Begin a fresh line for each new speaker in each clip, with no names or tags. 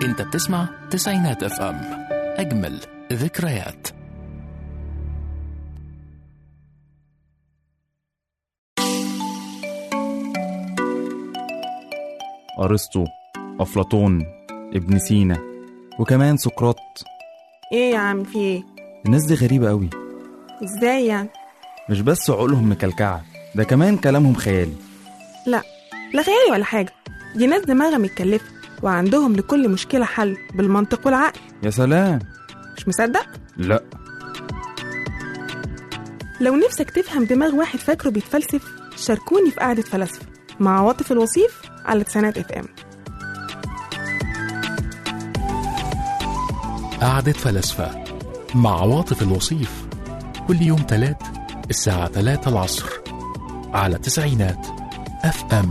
انت بتسمع تسعينات اف ام اجمل ذكريات
أرسطو أفلاطون ابن سينا وكمان سقراط
ايه يا عم في ايه
الناس دي غريبة قوي
ازاي يعني
مش بس عقولهم مكلكعة ده كمان كلامهم خيالي
لا لا خيالي ولا حاجه دي ناس دماغها متكلفه وعندهم لكل مشكله حل بالمنطق والعقل
يا سلام
مش مصدق
لا
لو نفسك تفهم دماغ واحد فاكره بيتفلسف شاركوني في قعده فلاسفه مع عواطف الوصيف على تسعينات اف ام
قعدة فلاسفة مع عواطف الوصيف كل يوم تلات الساعة تلاتة العصر على تسعينات اف ام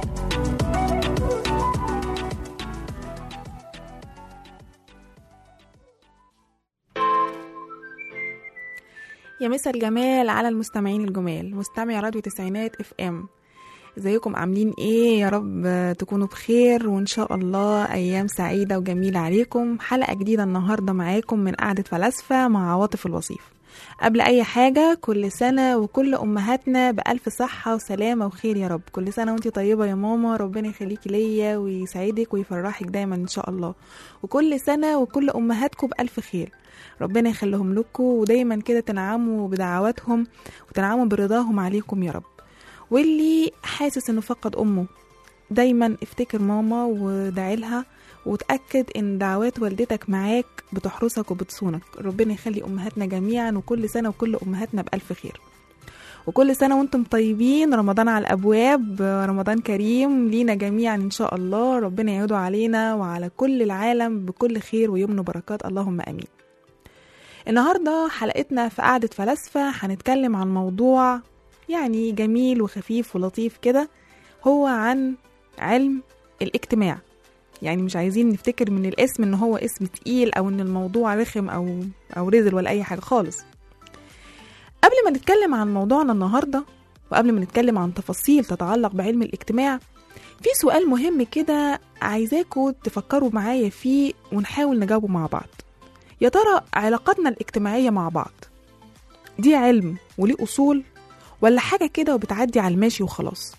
يا مسا الجمال على المستمعين الجمال مستمع راديو تسعينات اف ام ازيكم عاملين ايه يا رب تكونوا بخير وان شاء الله ايام سعيده وجميله عليكم حلقه جديده النهارده معاكم من قعده فلاسفه مع عواطف الوصيف قبل اي حاجه كل سنه وكل امهاتنا بالف صحه وسلامه وخير يا رب كل سنه وانت طيبه يا ماما ربنا يخليكي ليا ويسعدك ويفرحك دايما ان شاء الله وكل سنه وكل امهاتكم بالف خير ربنا يخليهم لكم ودايما كده تنعموا بدعواتهم وتنعموا برضاهم عليكم يا رب واللي حاسس انه فقد امه دايما افتكر ماما ودعي لها وتأكد ان دعوات والدتك معاك بتحرسك وبتصونك ربنا يخلي امهاتنا جميعا وكل سنه وكل امهاتنا بالف خير وكل سنه وانتم طيبين رمضان على الابواب رمضان كريم لينا جميعا ان شاء الله ربنا يعود علينا وعلى كل العالم بكل خير ويمن بركات اللهم امين النهارده حلقتنا في قعده فلاسفه هنتكلم عن موضوع يعني جميل وخفيف ولطيف كده هو عن علم الاجتماع يعني مش عايزين نفتكر من الاسم ان هو اسم تقيل او ان الموضوع رخم او او رزل ولا اي حاجه خالص قبل ما نتكلم عن موضوعنا النهارده وقبل ما نتكلم عن تفاصيل تتعلق بعلم الاجتماع في سؤال مهم كده عايزاكم تفكروا معايا فيه ونحاول نجاوبه مع بعض يا ترى علاقاتنا الاجتماعية مع بعض دي علم وليه أصول ولا حاجة كده وبتعدي على الماشي وخلاص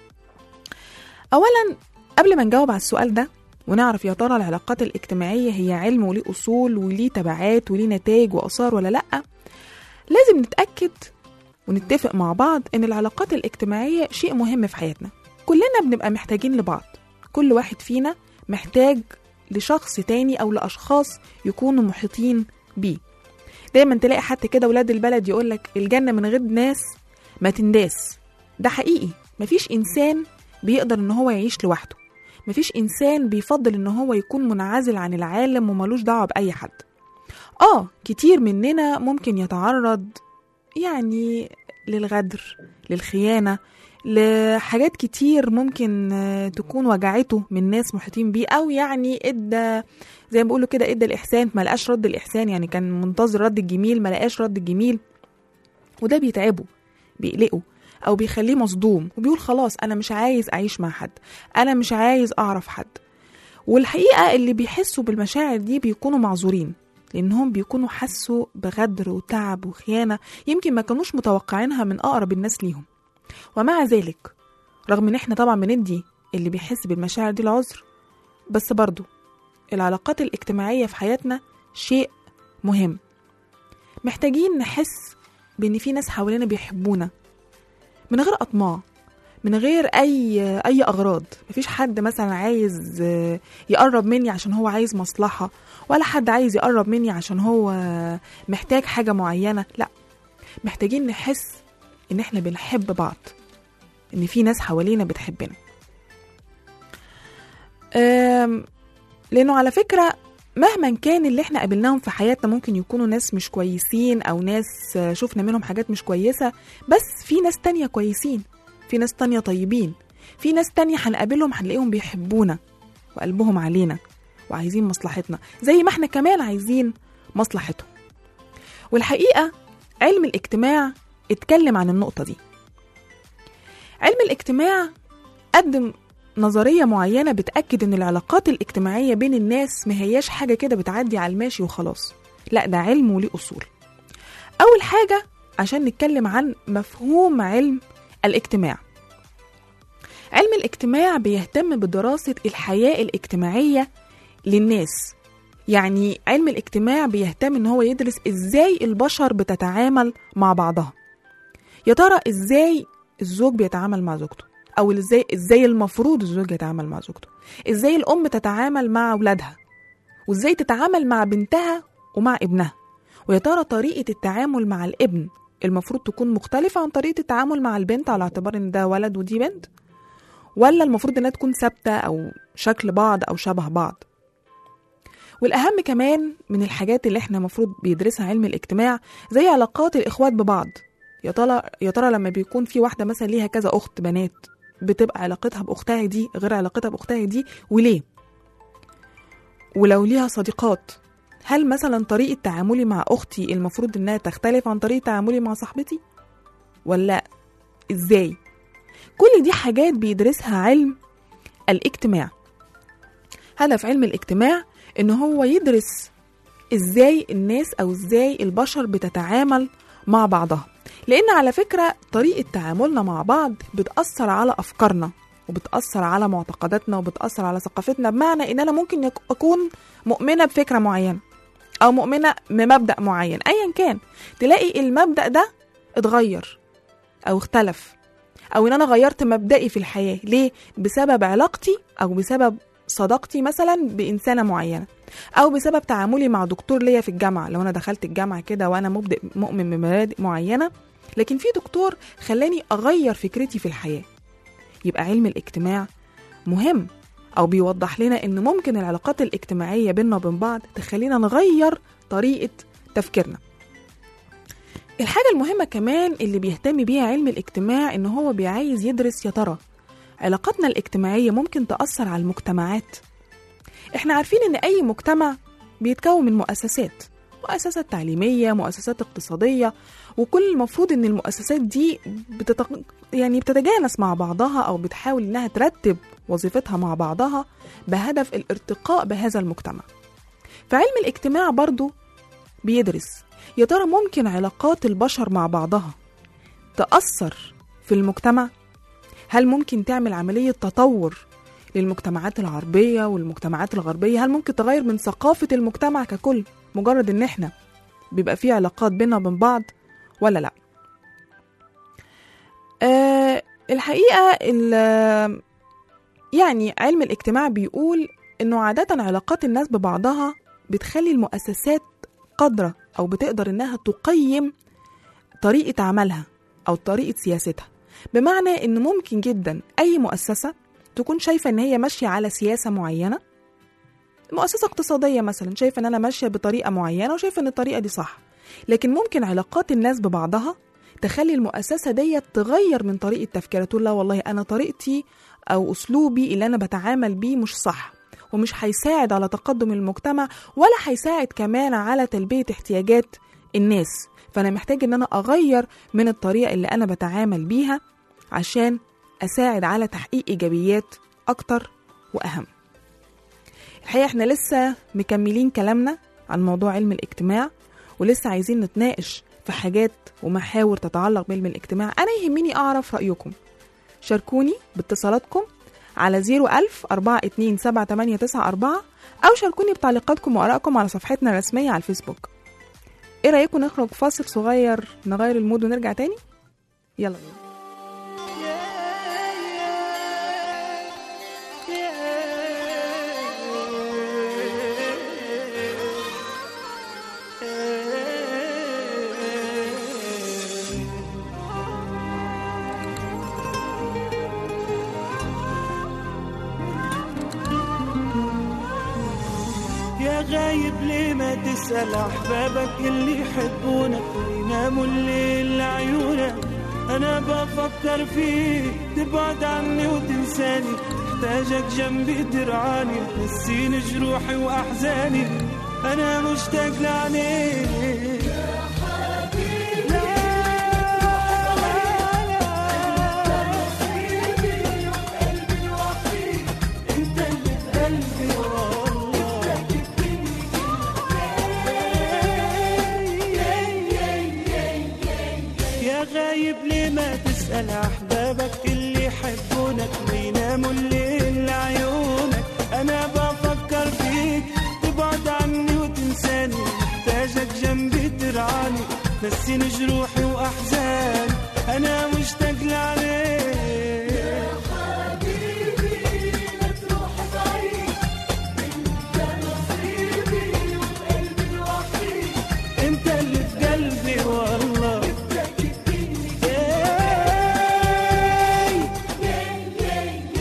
أولا قبل ما نجاوب على السؤال ده ونعرف يا ترى العلاقات الاجتماعية هي علم وليه أصول وليه تبعات وليه نتائج وآثار ولا لأ لازم نتأكد ونتفق مع بعض إن العلاقات الاجتماعية شيء مهم في حياتنا كلنا بنبقى محتاجين لبعض كل واحد فينا محتاج لشخص تاني أو لأشخاص يكونوا محيطين بيه دايما تلاقي حتى كده ولاد البلد يقولك الجنة من غير ناس ما تنداس ده حقيقي مفيش إنسان بيقدر إن هو يعيش لوحده مفيش إنسان بيفضل إن هو يكون منعزل عن العالم وملوش دعوة بأي حد آه كتير مننا ممكن يتعرض يعني للغدر للخيانة لحاجات كتير ممكن آه، تكون وجعته من ناس محيطين بيه او يعني ادى زي ما بيقولوا كده ادى الاحسان ما لقاش رد الاحسان يعني كان منتظر رد الجميل ما لقاش رد الجميل وده بيتعبه بيقلقه او بيخليه مصدوم وبيقول خلاص انا مش عايز اعيش مع حد انا مش عايز اعرف حد والحقيقه اللي بيحسوا بالمشاعر دي بيكونوا معذورين لانهم بيكونوا حسوا بغدر وتعب وخيانه يمكن ما كانوش متوقعينها من اقرب الناس ليهم ومع ذلك رغم ان احنا طبعا بندي اللي بيحس بالمشاعر دي العذر بس برضو العلاقات الاجتماعية في حياتنا شيء مهم محتاجين نحس بان في ناس حوالينا بيحبونا من غير اطماع من غير اي اي اغراض مفيش حد مثلا عايز آه، يقرب مني عشان هو عايز مصلحة ولا حد عايز يقرب مني عشان هو محتاج حاجة معينة لا محتاجين نحس ان احنا بنحب بعض ان في ناس حوالينا بتحبنا أم، لانه على فكره مهما كان اللي احنا قابلناهم في حياتنا ممكن يكونوا ناس مش كويسين او ناس آه، شفنا منهم حاجات مش كويسه بس في ناس تانية كويسين في ناس تانية طيبين في ناس تانية هنقابلهم هنلاقيهم بيحبونا وقلبهم علينا وعايزين مصلحتنا زي ما احنا كمان عايزين مصلحتهم والحقيقه علم الاجتماع اتكلم عن النقطة دي علم الاجتماع قدم نظرية معينة بتأكد إن العلاقات الاجتماعية بين الناس ما هياش حاجة كده بتعدي على الماشي وخلاص لا ده علم وليه أصول أول حاجة عشان نتكلم عن مفهوم علم الاجتماع علم الاجتماع بيهتم بدراسة الحياة الاجتماعية للناس يعني علم الاجتماع بيهتم ان هو يدرس ازاي البشر بتتعامل مع بعضها يا ترى ازاي الزوج بيتعامل مع زوجته او ازاي ازاي المفروض الزوج يتعامل مع زوجته ازاي الام تتعامل مع اولادها وازاي تتعامل مع بنتها ومع ابنها ويا ترى طريقه التعامل مع الابن المفروض تكون مختلفه عن طريقه التعامل مع البنت على اعتبار ان ده ولد ودي بنت ولا المفروض انها تكون ثابته او شكل بعض او شبه بعض والاهم كمان من الحاجات اللي احنا المفروض بيدرسها علم الاجتماع زي علاقات الاخوات ببعض يا ترى يا ترى لما بيكون في واحده مثلا ليها كذا اخت بنات بتبقى علاقتها باختها دي غير علاقتها باختها دي وليه ولو ليها صديقات هل مثلا طريقه تعاملي مع اختي المفروض انها تختلف عن طريقه تعاملي مع صاحبتي ولا ازاي كل دي حاجات بيدرسها علم الاجتماع هدف علم الاجتماع ان هو يدرس ازاي الناس او ازاي البشر بتتعامل مع بعضها لان على فكره طريقه تعاملنا مع بعض بتاثر على افكارنا وبتاثر على معتقداتنا وبتاثر على ثقافتنا بمعنى ان انا ممكن يك- اكون مؤمنه بفكره معينه او مؤمنه بمبدا معين ايا كان تلاقي المبدا ده اتغير او اختلف او ان انا غيرت مبدئي في الحياه ليه بسبب علاقتي او بسبب صداقتي مثلا بانسانه معينه او بسبب تعاملي مع دكتور ليا في الجامعه لو انا دخلت الجامعه كده وانا مبدئ مؤمن بمبادئ معينه لكن في دكتور خلاني اغير فكرتي في الحياه يبقى علم الاجتماع مهم او بيوضح لنا ان ممكن العلاقات الاجتماعيه بيننا وبين بعض تخلينا نغير طريقه تفكيرنا الحاجة المهمة كمان اللي بيهتم بيها علم الاجتماع إن هو بيعايز يدرس يا ترى علاقاتنا الاجتماعية ممكن تأثر على المجتمعات إحنا عارفين إن أي مجتمع بيتكون من مؤسسات مؤسسات تعليمية مؤسسات اقتصادية وكل المفروض إن المؤسسات دي بتتق... يعني بتتجانس مع بعضها أو بتحاول إنها ترتب وظيفتها مع بعضها بهدف الارتقاء بهذا المجتمع فعلم الاجتماع برضو بيدرس يا ترى ممكن علاقات البشر مع بعضها تأثر في المجتمع؟ هل ممكن تعمل عملية تطور للمجتمعات العربية والمجتمعات الغربية؟ هل ممكن تغير من ثقافة المجتمع ككل مجرد إن إحنا بيبقى في علاقات بينا وبين بعض ولا لأ؟ آه الحقيقة ال- يعني علم الاجتماع بيقول إنه عادة علاقات الناس ببعضها بتخلي المؤسسات قادرة أو بتقدر إنها تقيم طريقة عملها أو طريقة سياستها بمعنى إن ممكن جدا أي مؤسسة تكون شايفة إن هي ماشية على سياسة معينة مؤسسة اقتصادية مثلا شايفة إن أنا ماشية بطريقة معينة وشايفة إن الطريقة دي صح لكن ممكن علاقات الناس ببعضها تخلي المؤسسة ديت تغير من طريقة تفكيرها تقول لا والله أنا طريقتي أو أسلوبي اللي أنا بتعامل بيه مش صح ومش هيساعد على تقدم المجتمع ولا هيساعد كمان على تلبية احتياجات الناس فأنا محتاج إن أنا أغير من الطريقة اللي أنا بتعامل بيها عشان أساعد على تحقيق إيجابيات أكتر وأهم الحقيقة إحنا لسه مكملين كلامنا عن موضوع علم الاجتماع ولسه عايزين نتناقش في حاجات ومحاور تتعلق بعلم الاجتماع أنا يهمني أعرف رأيكم شاركوني باتصالاتكم على 01000 427 أو شاركوني بتعليقاتكم وآرائكم على صفحتنا الرسمية على الفيسبوك إيه رأيكم نخرج فاصل صغير نغير المود ونرجع تاني؟ يلا بينا
يا غايب ليه ما تسأل أحبابك اللي يحبونك ويناموا الليل لعيونك أنا بفكر فيك تبعد عني وتنساني محتاجك جنبي ترعاني تنسيني جروحي وأحزاني أنا مشتاق لعينيك يحبونك ما يناموا الليل لعيونك انا بفكر فيك تبعد عني وتنساني محتاجك جنبي ترعاني نسيني جروحي واحزاني انا مشتاق لعليك انت اللي في قلبي والله ياي.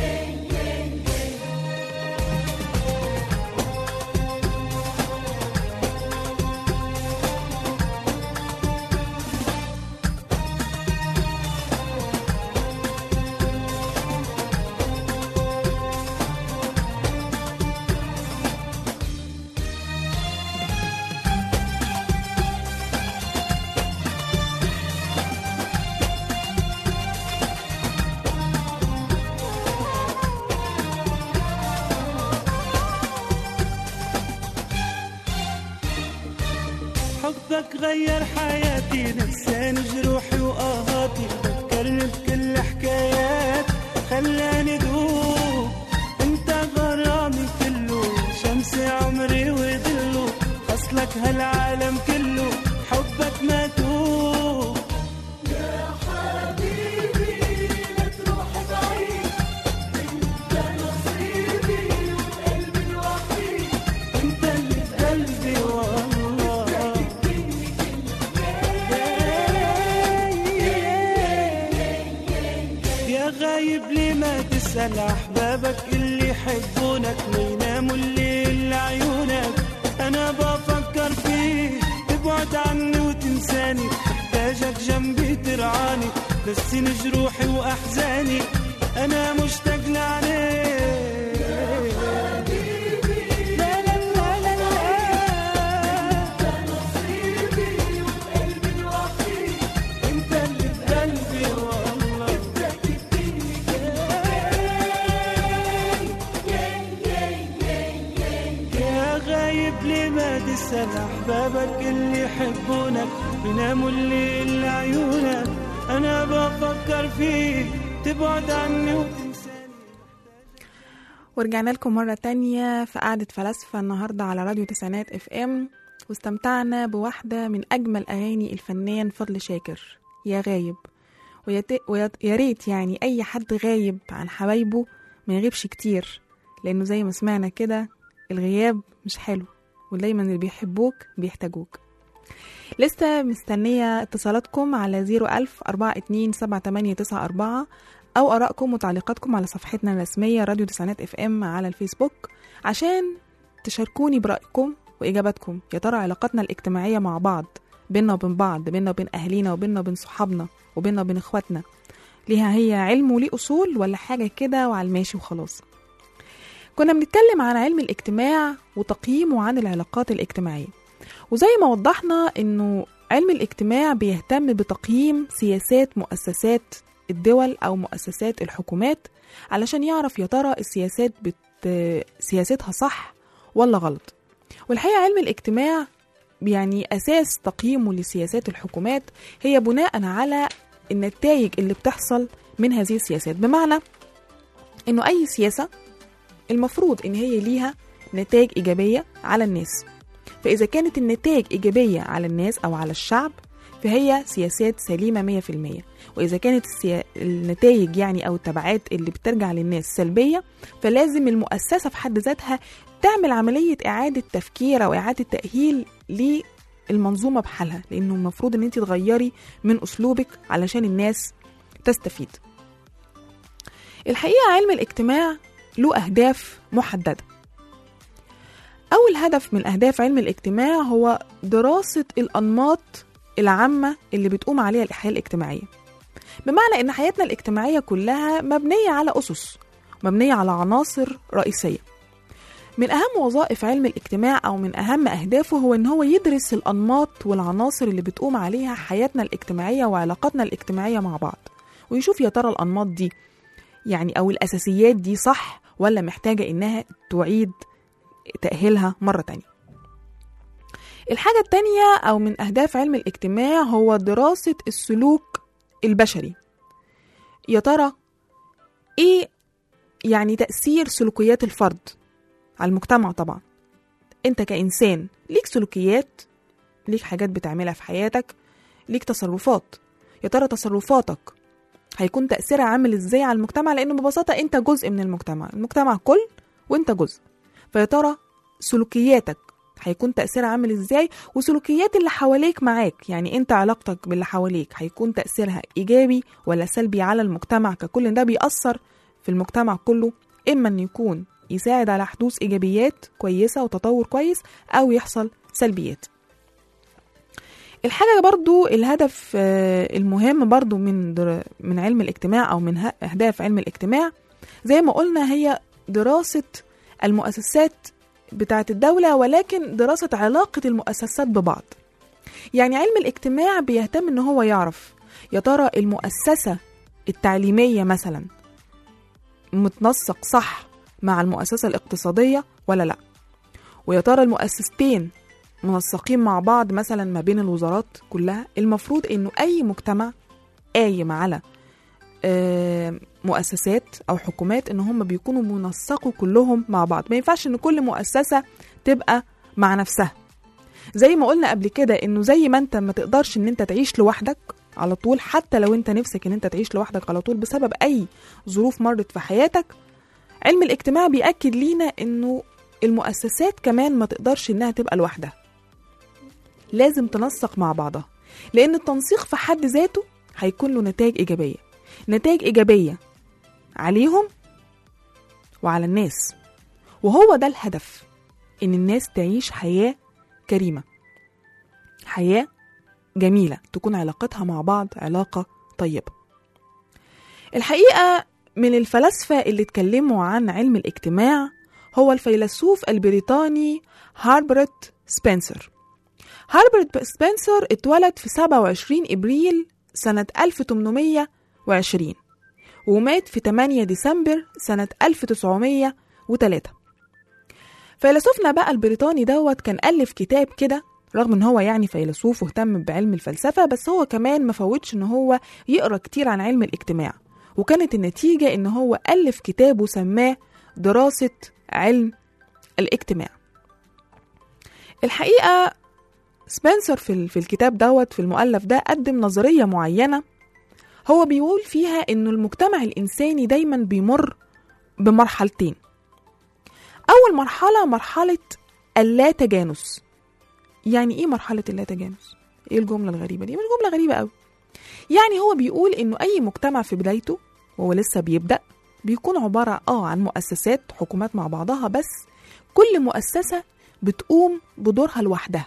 حبك غير حياتي نساني جروحي وآهاتي ذكرني بكل حكايات خلاني دوب انت غرامي كله شمس عمري وظله خصلك هالعالم كله حبك ما توب انت اللي في قلبي والله يا غايب ليه ما تسأل أحبابك اللي يحبونك ما يناموا الليل لعيونك أنا بفكر فيك تبعد عني وتنساني محتاجك جنبي ترعاني نسيني جروحي وأحزاني أنا مشتاق لعليك لا لا لا لا لا انت اللي في قلبي والله يا غايب ليه ما تسأل أحبابك اللي يحبونك بيناموا الليل لعيونك أنا بفكر فيك تبعد عني وتنساني
ورجعنا لكم مرة تانية في قعدة فلاسفة النهاردة على راديو تسعينات اف ام واستمتعنا بواحدة من أجمل أغاني الفنان فضل شاكر يا غايب ويت- ويت- يا ريت يعني أي حد غايب عن حبايبه ما يغيبش كتير لأنه زي ما سمعنا كده الغياب مش حلو ودايما اللي بيحبوك بيحتاجوك لسه مستنية اتصالاتكم على 01000 427 أو آرائكم وتعليقاتكم على صفحتنا الرسمية راديو تسعينات اف ام على الفيسبوك عشان تشاركوني برأيكم وإجاباتكم يا ترى علاقاتنا الاجتماعية مع بعض بينا وبين بعض بينا وبين أهالينا وبينا وبين صحابنا وبينا وبين إخواتنا ليها هي علم وليه أصول ولا حاجة كده وعلى الماشي وخلاص كنا بنتكلم عن علم الاجتماع وتقييمه عن العلاقات الاجتماعية وزي ما وضحنا إنه علم الاجتماع بيهتم بتقييم سياسات مؤسسات الدول أو مؤسسات الحكومات علشان يعرف يا ترى السياسات بت... سياستها صح ولا غلط والحقيقة علم الاجتماع يعني أساس تقييمه لسياسات الحكومات هي بناء على النتائج اللي بتحصل من هذه السياسات بمعنى إنه أي سياسة المفروض إن هي ليها نتائج إيجابية على الناس فإذا كانت النتائج إيجابية على الناس أو على الشعب فهي سياسات سليمة 100% وإذا كانت السيا... النتائج يعني أو التبعات اللي بترجع للناس سلبية فلازم المؤسسة في حد ذاتها تعمل عملية إعادة تفكير أو إعادة تأهيل للمنظومة بحالها لأنه المفروض إن أنت تغيري من أسلوبك علشان الناس تستفيد الحقيقة علم الاجتماع له أهداف محددة أول هدف من أهداف علم الاجتماع هو دراسة الأنماط العامة اللي بتقوم عليها الحياة الاجتماعية بمعنى إن حياتنا الاجتماعية كلها مبنية على أسس مبنية على عناصر رئيسية من أهم وظائف علم الاجتماع أو من أهم أهدافه هو إن هو يدرس الأنماط والعناصر اللي بتقوم عليها حياتنا الاجتماعية وعلاقاتنا الاجتماعية مع بعض ويشوف يا ترى الأنماط دي يعني أو الأساسيات دي صح ولا محتاجة إنها تعيد تأهيلها مرة تانية الحاجة التانية أو من أهداف علم الاجتماع هو دراسة السلوك البشري يا ترى ايه يعني تأثير سلوكيات الفرد على المجتمع طبعا انت كإنسان ليك سلوكيات ليك حاجات بتعملها في حياتك ليك تصرفات يا ترى تصرفاتك هيكون تأثيرها عامل ازاي على المجتمع لأنه ببساطة انت جزء من المجتمع المجتمع كل وانت جزء فيا ترى سلوكياتك هيكون تأثيرها عامل ازاي وسلوكيات اللي حواليك معاك يعني انت علاقتك باللي حواليك هيكون تأثيرها ايجابي ولا سلبي على المجتمع ككل ده بيأثر في المجتمع كله اما ان يكون يساعد على حدوث ايجابيات كويسة وتطور كويس او يحصل سلبيات الحاجة برضو الهدف آه، المهم برضو من در... من علم الاجتماع أو من ه- أهداف علم الاجتماع زي ما قلنا هي دراسة المؤسسات بتاعة الدولة ولكن دراسة علاقة المؤسسات ببعض يعني علم الاجتماع بيهتم ان هو يعرف يا ترى المؤسسة التعليمية مثلا متنسق صح مع المؤسسة الاقتصادية ولا لا ويا ترى المؤسستين منسقين مع بعض مثلا ما بين الوزارات كلها المفروض انه اي مجتمع قايم على آه، مؤسسات او حكومات ان هم بيكونوا منسقوا كلهم مع بعض ما ينفعش ان كل مؤسسه تبقى مع نفسها زي ما قلنا قبل كده انه زي ما انت ما تقدرش ان انت تعيش لوحدك على طول حتى لو انت نفسك ان انت تعيش لوحدك على طول بسبب اي ظروف مرت في حياتك علم الاجتماع بيأكد لينا انه المؤسسات كمان ما تقدرش انها تبقى لوحدها لازم تنسق مع بعضها لان التنسيق في حد ذاته هيكون له نتائج ايجابيه نتائج ايجابيه عليهم وعلى الناس وهو ده الهدف ان الناس تعيش حياه كريمه حياه جميله تكون علاقتها مع بعض علاقه طيبه الحقيقه من الفلاسفه اللي اتكلموا عن علم الاجتماع هو الفيلسوف البريطاني هاربرت سبنسر هاربرت سبنسر اتولد في 27 ابريل سنة 1820 ومات في 8 ديسمبر سنة 1903 فيلسوفنا بقى البريطاني دوت كان ألف كتاب كده رغم ان هو يعني فيلسوف واهتم بعلم الفلسفة بس هو كمان ما فوتش ان هو يقرا كتير عن علم الاجتماع وكانت النتيجة ان هو ألف كتاب وسماه دراسة علم الاجتماع الحقيقة سبنسر في, ال- في الكتاب دوت في المؤلف ده قدم نظرية معينة هو بيقول فيها إنه المجتمع الإنساني دايما بيمر بمرحلتين أول مرحلة مرحلة اللا تجانس يعني إيه مرحلة اللا تجانس؟ إيه الجملة الغريبة دي؟ مش جملة غريبة أوي يعني هو بيقول إنه أي مجتمع في بدايته وهو لسه بيبدأ بيكون عبارة آه عن مؤسسات حكومات مع بعضها بس كل مؤسسة بتقوم بدورها لوحدها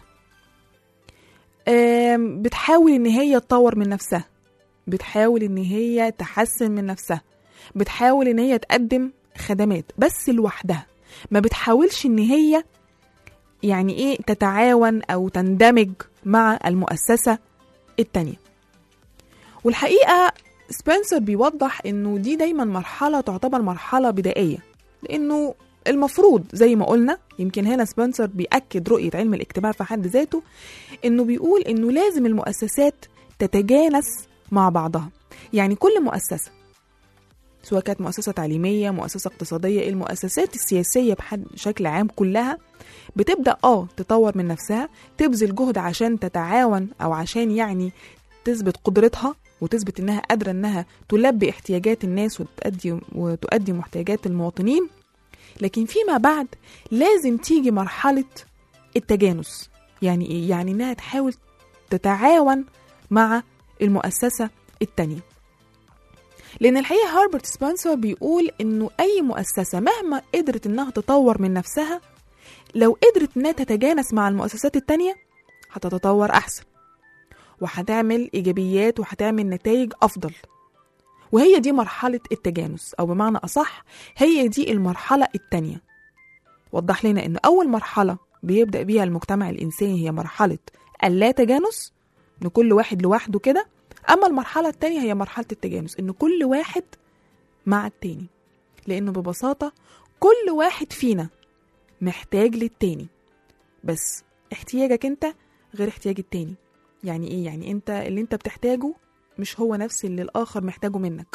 آم، بتحاول ان هي تطور من نفسها بتحاول ان هي تحسن من نفسها بتحاول ان هي تقدم خدمات بس لوحدها ما بتحاولش ان هي يعني ايه تتعاون او تندمج مع المؤسسة التانية والحقيقة سبنسر بيوضح انه دي دايما مرحلة تعتبر مرحلة بدائية لانه المفروض زي ما قلنا يمكن هنا سبنسر بيأكد رؤية علم الاجتماع في حد ذاته انه بيقول انه لازم المؤسسات تتجانس مع بعضها يعني كل مؤسسة سواء كانت مؤسسة تعليمية مؤسسة اقتصادية المؤسسات السياسية بحد بشكل عام كلها بتبدأ اه تطور من نفسها تبذل جهد عشان تتعاون او عشان يعني تثبت قدرتها وتثبت انها قادرة انها تلبي احتياجات الناس وتؤدي وتؤدي محتاجات المواطنين لكن فيما بعد لازم تيجي مرحلة التجانس يعني ايه؟ يعني انها تحاول تتعاون مع المؤسسة التانية لأن الحقيقة هاربرت سبنسر بيقول إنه أي مؤسسة مهما قدرت إنها تطور من نفسها لو قدرت إنها تتجانس مع المؤسسات التانية هتتطور أحسن وهتعمل إيجابيات وهتعمل نتائج أفضل وهي دي مرحلة التجانس أو بمعنى أصح هي دي المرحلة التانية وضح لنا إن أول مرحلة بيبدأ بيها المجتمع الإنساني هي مرحلة اللا تجانس إن كل واحد لوحده كده أما المرحلة التانية هي مرحلة التجانس إن كل واحد مع التاني لأنه ببساطة كل واحد فينا محتاج للتاني بس احتياجك انت غير احتياج التاني يعني ايه يعني انت اللي انت بتحتاجه مش هو نفس اللي الآخر محتاجه منك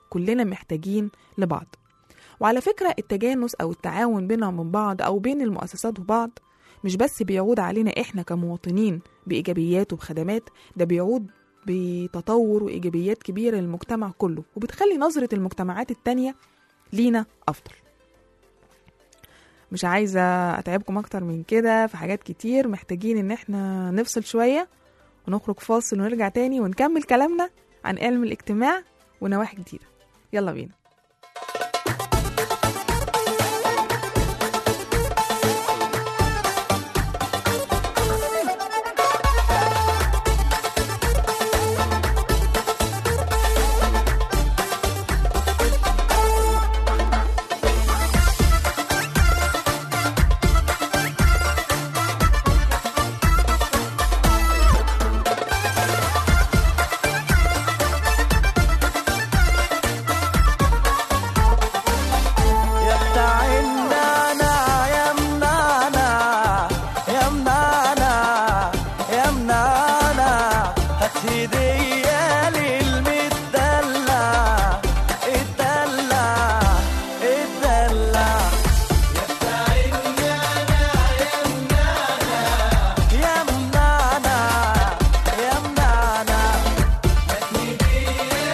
كلنا محتاجين لبعض وعلى فكرة التجانس أو التعاون بيننا وبين بعض أو بين المؤسسات وبعض مش بس بيعود علينا إحنا كمواطنين بإيجابيات وبخدمات ده بيعود بتطور وإيجابيات كبيرة للمجتمع كله وبتخلي نظرة المجتمعات التانية لينا أفضل مش عايزة أتعبكم أكتر من كده في حاجات كتير محتاجين إن إحنا نفصل شوية ونخرج فاصل ونرجع تاني ونكمل كلامنا عن علم الاجتماع ونواحي جديدة يلا بينا
يا بتاع النانا يا منانا يا منانا يا منانا هات هدية للمدلع الدلع الدلع يا بتاع النانا يا منانا يا منانا يا منانا هات هدية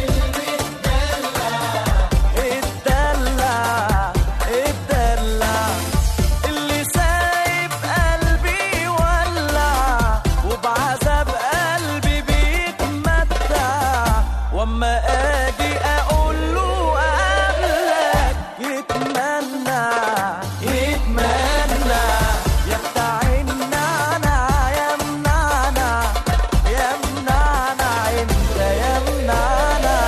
الدلع الدلع اللي سايب قلبي ولع وبعذاب قلبي بيتمتع واما اجي اقول له قبلك يتمنى يتمنى يا بتاع النعنع يا منعنع يا منعنع انت يا منعنع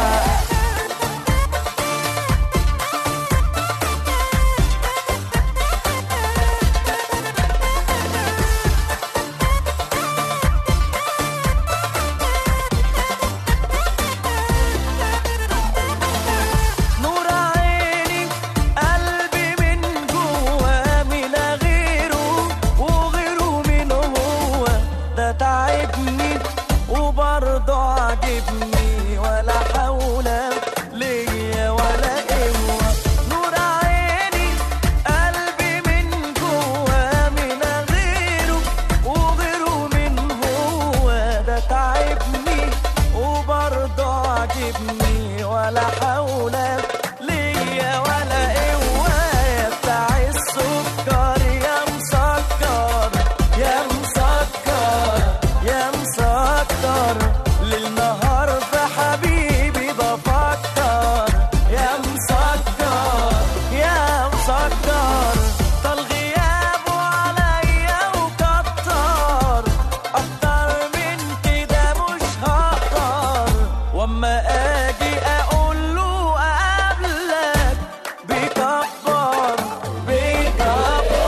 نور عيني قلبي من جوا من غيره وغيره من هو ده تعبني وبرضه عاجبني ولا حول ليا ولا قوة نور عيني قلبي من جوا من غيره وغيره من هو ده تعبني وبرضه عاجبني ولا حول ليا ولا قوة يا بتاع السكر يا مسكر يا مسكر يا مسكر للنهار في حبيبي بفكر يا مسكر يا مسكر طال غيابه عليا وكتر اكتر من كده مش هقدر واما اجي اقول له قبلك بيكبر بيكبر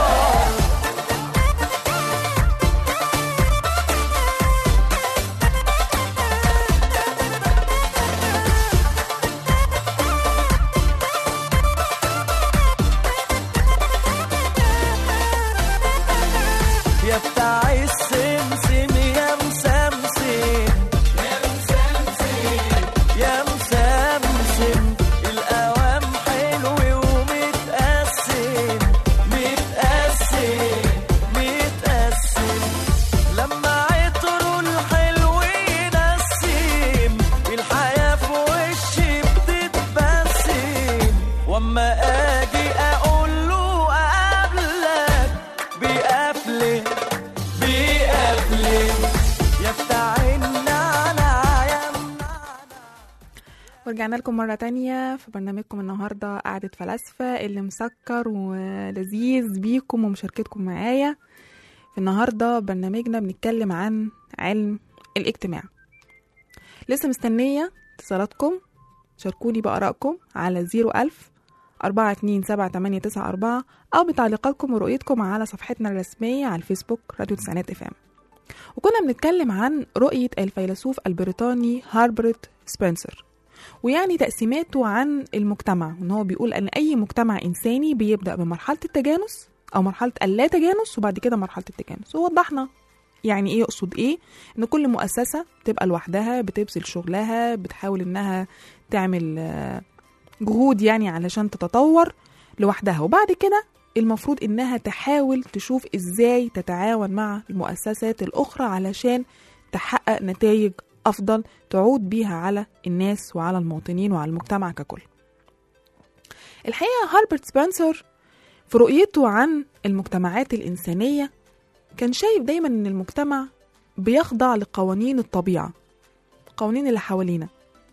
يا بتاع السمسم يا مسمسم يا مسمسم يا مسمسم القوام حلو ومتقسم متقسم متقسم لما عطره الحلو ينسم الحياة في وشي بتتبسم واما اجي اقول له قبلك بيقفلي بيقفلي يا بتاع النعنع يا منعنع
ورجعنا لكم مرة تانية في برنامجكم النهاردة قعدة فلاسفة اللي مسكر ولذيذ بيكم ومشاركتكم معايا في النهاردة برنامجنا بنتكلم عن علم الاجتماع لسه مستنية اتصالاتكم شاركوني بآرائكم على 01000 427 أو بتعليقاتكم ورؤيتكم على صفحتنا الرسمية على الفيسبوك راديو تسعينات اف ام وكنا بنتكلم عن رؤية الفيلسوف البريطاني هاربرت سبنسر ويعني تقسيماته عن المجتمع ان هو بيقول ان اي مجتمع انساني بيبدا بمرحله التجانس او مرحله اللا تجانس وبعد كده مرحله التجانس ووضحنا يعني ايه يقصد ايه ان كل مؤسسه تبقى لوحدها بتبذل شغلها بتحاول انها تعمل آه، جهود يعني علشان تتطور لوحدها وبعد كده المفروض انها تحاول تشوف ازاي تتعاون مع المؤسسات الاخرى علشان تحقق نتائج افضل تعود بيها على الناس وعلى المواطنين وعلى المجتمع ككل الحقيقه هاربرت سبنسر في رؤيته عن المجتمعات الانسانيه كان شايف دايما ان المجتمع بيخضع لقوانين الطبيعه القوانين اللي حوالينا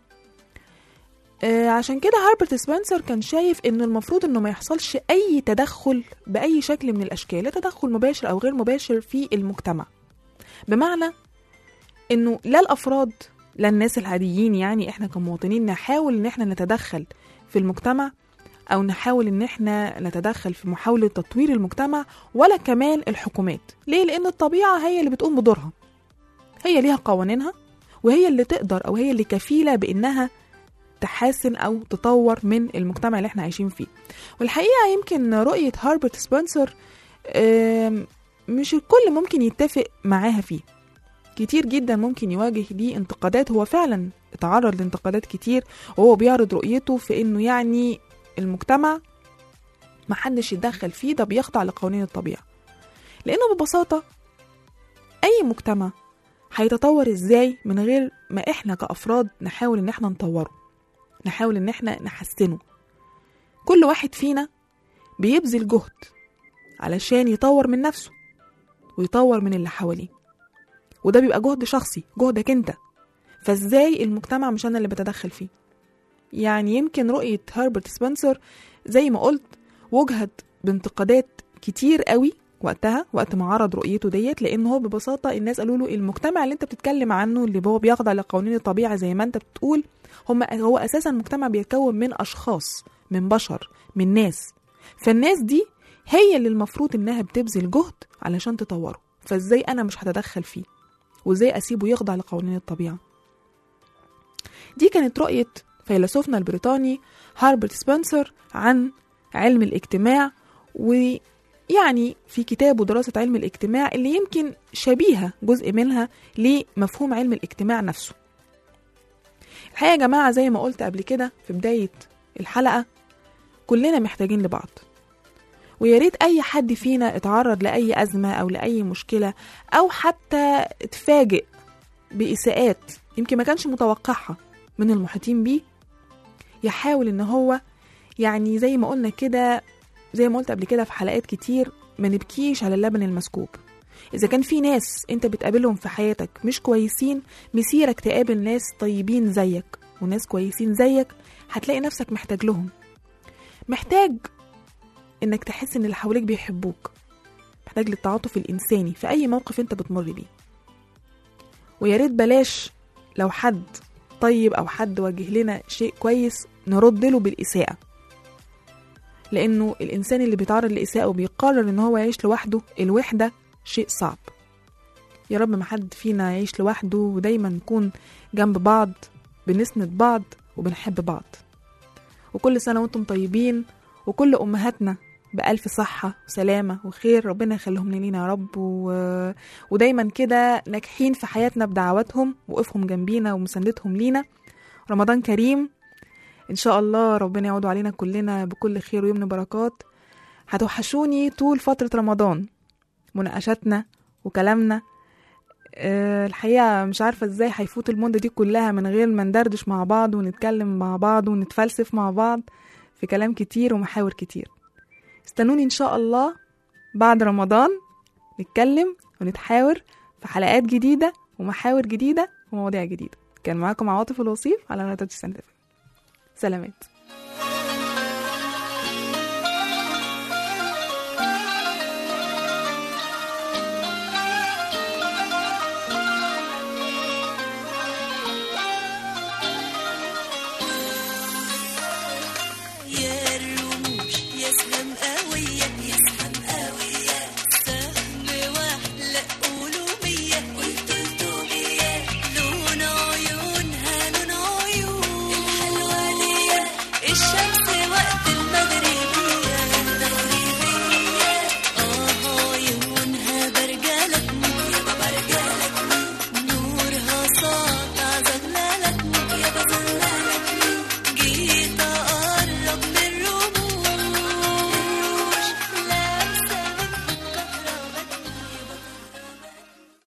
آه، عشان كده هاربرت سبنسر كان شايف انه المفروض انه ما يحصلش اي تدخل باي شكل من الاشكال لا تدخل مباشر او غير مباشر في المجتمع بمعنى انه لا الافراد لا الناس العاديين يعني احنا كمواطنين نحاول ان احنا نتدخل في المجتمع او نحاول ان احنا نتدخل في محاولة تطوير المجتمع ولا كمان الحكومات ليه لان الطبيعة هي اللي بتقوم بدورها هي ليها قوانينها وهي اللي تقدر او هي اللي كفيلة بانها تحسن او تطور من المجتمع اللي احنا عايشين فيه والحقيقة يمكن رؤية هاربرت سبنسر آم، مش الكل ممكن يتفق معاها فيه كتير جدا ممكن يواجه ليه انتقادات هو فعلا اتعرض لانتقادات كتير وهو بيعرض رؤيته في انه يعني المجتمع محدش يتدخل فيه ده بيخضع لقوانين الطبيعة لأنه ببساطة أي مجتمع هيتطور ازاي من غير ما احنا كأفراد نحاول ان احنا نطوره نحاول ان احنا نحسنه كل واحد فينا بيبذل جهد علشان يطور من نفسه ويطور من اللي حواليه وده بيبقى جهد شخصي جهدك انت فازاي المجتمع مش انا اللي بتدخل فيه يعني يمكن رؤية هربرت سبنسر زي ما قلت وجهت بانتقادات كتير قوي وقتها وقت ما عرض رؤيته ديت لان هو ببساطه الناس قالوا له المجتمع اللي انت بتتكلم عنه اللي هو بيخضع لقوانين الطبيعه زي ما انت بتقول هم هو اساسا مجتمع بيتكون من اشخاص من بشر من ناس فالناس دي هي اللي المفروض انها بتبذل جهد علشان تطوره فازاي انا مش هتدخل فيه وازاي اسيبه يخضع لقوانين الطبيعه دي كانت رؤيه فيلسوفنا البريطاني هاربرت سبنسر عن علم الاجتماع ويعني في كتابه دراسة علم الاجتماع اللي يمكن شبيهة جزء منها لمفهوم علم الاجتماع نفسه الحقيقة يا جماعة زي ما قلت قبل كده في بداية الحلقة كلنا محتاجين لبعض ويا ريت أي حد فينا اتعرض لأي أزمة أو لأي مشكلة أو حتى اتفاجئ بإساءات يمكن ما كانش متوقعها من المحيطين بيه يحاول ان هو يعني زي ما قلنا كده زي ما قلت قبل كده في حلقات كتير ما نبكيش على اللبن المسكوب اذا كان في ناس انت بتقابلهم في حياتك مش كويسين مسيرك تقابل ناس طيبين زيك وناس كويسين زيك هتلاقي نفسك محتاج لهم محتاج انك تحس ان اللي حواليك بيحبوك محتاج للتعاطف الانساني في اي موقف انت بتمر بيه ويا ريت بلاش لو حد طيب او حد وجه لنا شيء كويس نرد له بالاساءه لانه الانسان اللي بيتعرض لاساءه وبيقرر ان هو يعيش لوحده الوحده شيء صعب يا رب ما حد فينا يعيش لوحده ودايما نكون جنب بعض بنسند بعض وبنحب بعض وكل سنه وانتم طيبين وكل امهاتنا بألف صحة وسلامة وخير ربنا يخليهم لينا يا رب و... ودايما كده ناجحين في حياتنا بدعواتهم وقفهم جنبينا ومساندتهم لينا رمضان كريم إن شاء الله ربنا يعود علينا كلنا بكل خير ويمن بركات هتوحشوني طول فترة رمضان مناقشاتنا وكلامنا أه الحقيقة مش عارفة ازاي هيفوت المدة دي كلها من غير ما ندردش مع بعض ونتكلم مع بعض ونتفلسف مع بعض في كلام كتير ومحاور كتير استنوني ان شاء الله بعد رمضان نتكلم ونتحاور في حلقات جديدة ومحاور جديدة ومواضيع جديدة كان معاكم عواطف الوصيف على نتائج سنة سلامات